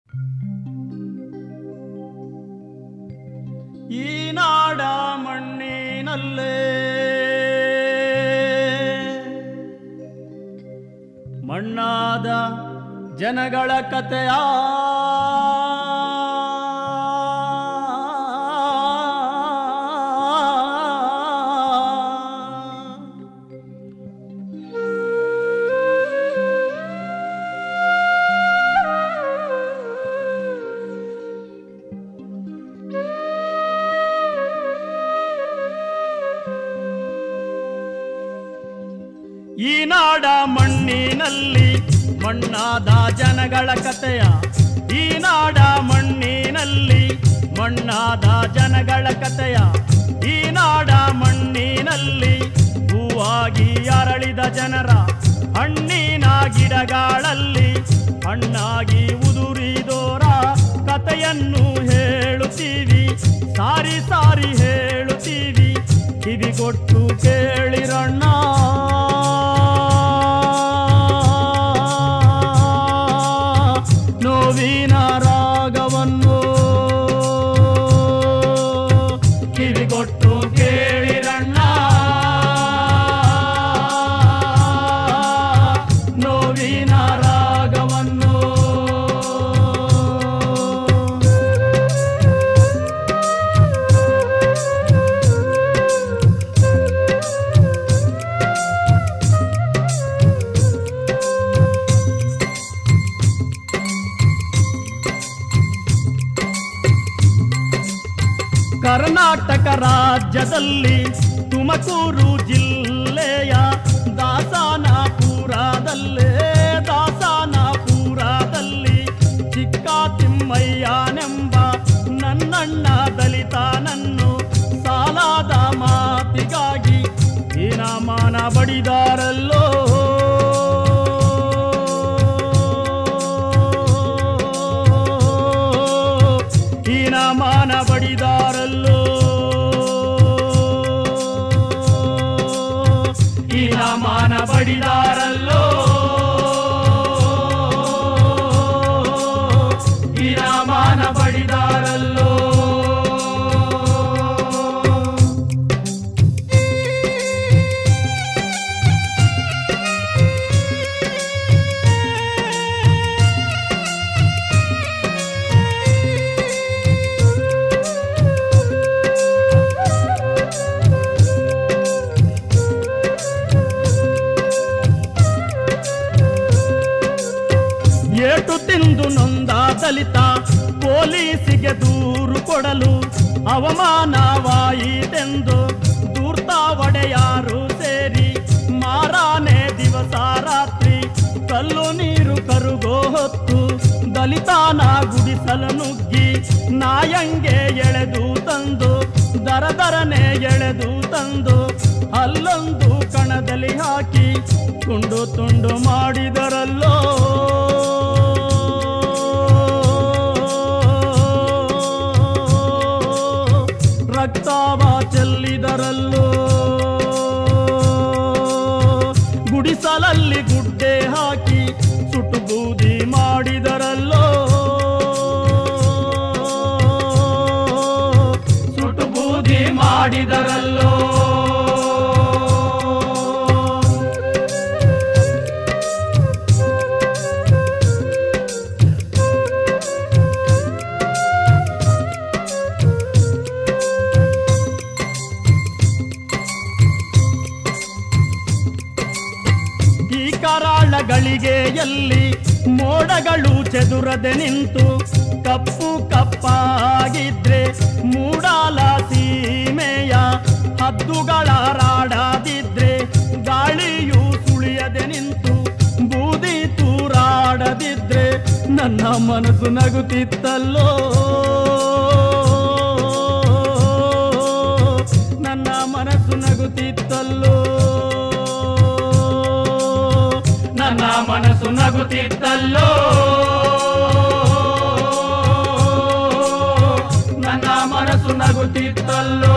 ಈ ನಾಡ ಮಣ್ಣಿನಲ್ಲೇ ಮಣ್ಣಾದ ಜನಗಳ ಕಥೆಯ ಈ ನಾಡ ಮಣ್ಣಿನಲ್ಲಿ ಮಣ್ಣಾದ ಜನಗಳ ಕಥೆಯ ಈ ನಾಡ ಮಣ್ಣಿನಲ್ಲಿ ಮಣ್ಣಾದ ಜನಗಳ ಕಥೆಯ ಈ ನಾಡ ಮಣ್ಣಿನಲ್ಲಿ ಹೂವಾಗಿ ಅರಳಿದ ಜನರ ಹಣ್ಣಿನ ಗಿಡಗಳಲ್ಲಿ ಹಣ್ಣಾಗಿ ಉದುರಿದೋರ ಕಥೆಯನ್ನು ಹೇಳುತ್ತೀವಿ ಸಾರಿ ಸಾರಿ ಹೇಳುತ್ತೀವಿ ಕಿವಿಗೊಟ್ಟು ಕೇಳಿರಣ್ಣ ನೋವಿನ ರಾಗವನ್ನು ಕಿವಿಗೊಟ್ಟು ಕೇಳಿರಣ್ಣ ನೋವಿನ ರಾಗವನ್ನು ಕರ್ನಾಟಕ ರಾಜ್ಯದಲ್ಲಿ ತುಮಕೂರು ಜಿಲ್ಲೆಯ ದಾಸನಪುರದಲ್ಲೇ ದಾಸನಪುರದಲ್ಲಿ ಚಿಕ್ಕ ತಿಮ್ಮಯ್ಯನೆಂಬ ನನ್ನಣ್ಣ ದಲಿತನನ್ನು ಸಾಲದ ಮಾತಿಗಾಗಿ ಹೀನಮಾನ ಬಡಿದಾರಲ್ಲೋ ಹೀನಮಾನ ಬಡಿದಾರಲ್ಲೋ ಹೀನಮಾನ ಬಡಿದಾರಲ್ಲೋ ಹೀನಮಾನ ಬಡಿದಾರಲ್ಲೋ ಏಟು ತಿಂದು ನೊಂದ ದಲಿತ ಪೊಲೀಸಿಗೆ ದೂರು ಕೊಡಲು ಅವಮಾನವಾಯಿತೆಂದು ದೂರ್ತ ಒಡೆಯಾರು ಸೇರಿ ಮಾರಾನೆ ದಿವಸ ರಾತ್ರಿ ಕಲ್ಲು ನೀರು ಕರುಗೋ ಹೊತ್ತು ದಲಿತನ ಗುಡಿಸಲು ನುಗ್ಗಿ ನಾಯಂಗೆ ಎಳೆದು ತಂದು ದರ ದರನೆ ಎಳೆದು ತಂದು ಅಲ್ಲೊಂದು ಕಣದಲ್ಲಿ ಹಾಕಿ ತುಂಡು ತುಂಡು ಮಾಡಿದರಲ್ಲೋ ರಕ್ತವ ಚೆಲ್ಲಿದರಲ್ಲೋ ಗುಡಿಸಲಲ್ಲಿ ಗುಡ್ಡೆ ಹಾಕಿ ಸುಟ್ಟು ಬೂದಿ ಮಾಡಿದರಲ್ಲೋ ಸುಟ್ಟು ಬೂದಿ ಮಾಡಿದರಲ್ಲೋ ಈ ಕರಾಳ ಗಳಿಗೆಯಲ್ಲಿ ಮೋಡಗಳು ಚೆದುರದೆ ನಿಂತು ಕಪ್ಪು ಕಪ್ಪಾಗಿದ್ರೆ ಮೂಡಾಲ ಸೀಮೆಯ ಹದ್ದುಗಳ ರಾಡದಿದ್ರೆ ಗಾಳಿಯು ಸುಳಿಯದೆ ನಿಂತು ಬೂದಿ ತೂರಾಡದಿದ್ರೆ ನನ್ನ ಮನಸ್ಸು ನಗುತ್ತಿತ್ತಲ್ಲೋ ನನ್ನ ಮನಸ್ಸು ನಗುತ್ತಿತ್ತಲ್ಲೋ ನನ್ನ ಮನಸ್ಸು ನಗುತ್ತಿತ್ತಲ್ಲೋ ನನ್ನ ಮನಸ್ಸು ನಗುತ್ತಿತ್ತಲ್ಲೋ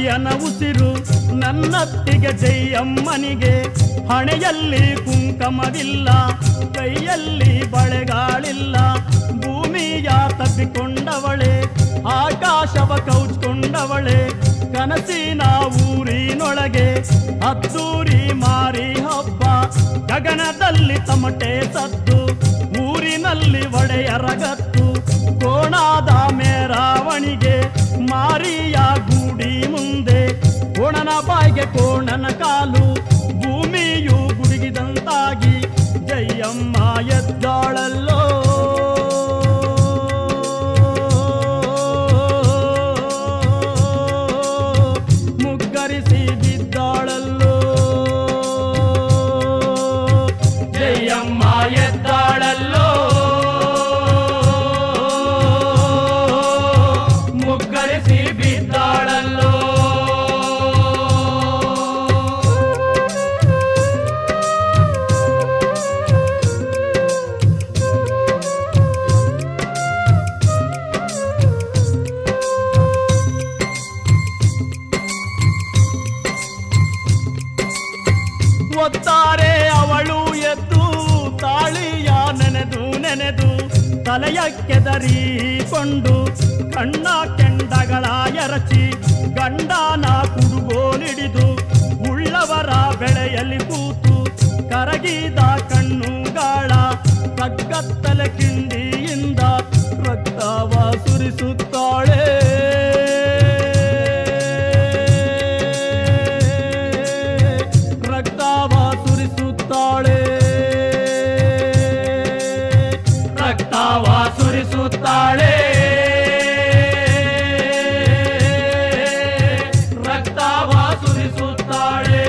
ಅಜ್ಜಿಯನ ಉಸಿರು ನನ್ನತ್ತಿಗೆ ಜಯಮ್ಮನಿಗೆ ಹಣೆಯಲ್ಲಿ ಕುಂಕಮವಿಲ್ಲ ಕೈಯಲ್ಲಿ ಬಳೆಗಾಳಿಲ್ಲ ಭೂಮಿಯ ತಪ್ಪಿಕೊಂಡವಳೆ ಆಕಾಶವ ಕೌಚ್ಕೊಂಡವಳೆ ಕನಸಿನ ಊರಿನೊಳಗೆ ಅದ್ದೂರಿ ಮಾರಿ ಹಬ್ಬ ಗಗನದಲ್ಲಿ ತಮಟೆ ಸದ್ದು ಊರಿನಲ್ಲಿ ಒಡೆಯರಗತ್ತು ಕೋಣಾದ ಮೇರಾವಣಿಗೆ ಮಾರಿಯ ಗೂಡಿ ಮುಂದೆ ಕೋಣನ ಬಾಯಿಗೆ ಕೋಣನ ಕಾಲು ಭೂಮಿಯು ಗುಡುಗಿದಂತಾಗಿ ಜಯಮ್ಮ ಎದ್ದಾಳಲ್ಲೋ ಮುಗ್ಗರಿಸಿ ಬಿದ್ದಾಳಲ್ಲೋ ಜಯಮ್ಮ ಎದ್ದಾಳಲ್ಲೋ ಮುಗ್ಗರಿಸಿ ಬಿದ್ದಾಳಲ್ಲೋ ಒತ್ತಾರೆ ಅವಳು ಎದ್ದು ತಾಳಿಯ ನೆನೆದು ನೆನೆದು ತಲೆಯ ಕೆದರಿಕೊಂಡು ಕಣ್ಣ ಕೆಂಡಗಳ ಎರಚಿ ಗಂಡನ ಕುಡುಗೋಲಿಡಿದು ಉಳ್ಳವರ ಬೆಳೆಯಲ್ಲಿ ಕೂತು ಕರಗಿದ ಕಣ್ಣುಗಾಳ ಕಗ್ಗತ್ತಲೆ ಕಿಂಡಿಯಿಂದ ರಕ್ತವ ಸುರಿಸುತ್ತಾಳೆ ರಕ್ತವ ಸುರಿಸುತ್ತಾಳೆ ರಕ್ತವ ಸುರಿಸುತ್ತಾಳೆ ರಕ್ತವ ಸುರಿಸುತ್ತಾಳೆ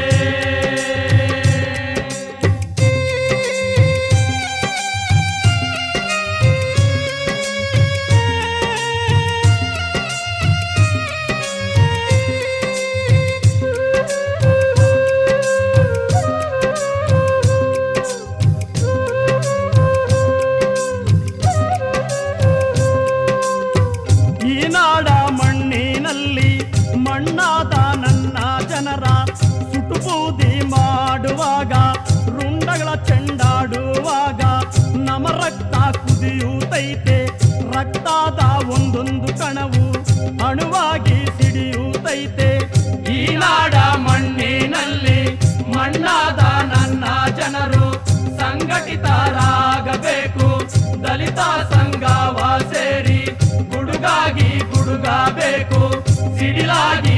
ಈ ನಾಡ ಮಣ್ಣಿನಲ್ಲಿ ಮಣ್ಣಾದ ನನ್ನ ಜನರ ಸುಟುಬೂದಿ ಮಾಡುವಾಗ ರುಂಡಗಳ ಚೆಂಡಾಡುವಾಗ ನಮ ರಕ್ತ ಕುದಿಯುತ್ತೈತೆ ರಕ್ತದ ಒಂದೊಂದು ಕಣವು ಅಣುವಾಗಿ ಸಿಡಿಯುತ್ತೈತೆ ಈ ನಾಡ ಮಣ್ಣಿನಲ್ಲಿ ಮಣ್ಣಾದ ನನ್ನ ಜನರು ಸಂಘಟಿತರಾಗಬೇಕು ದಲಿತ ಸಂಘವ ಸೇರಿ ಗುಡುಗಾಗಿ ಗುಡುಗಬೇಕು ಸಿಡಿಲಾಗಿ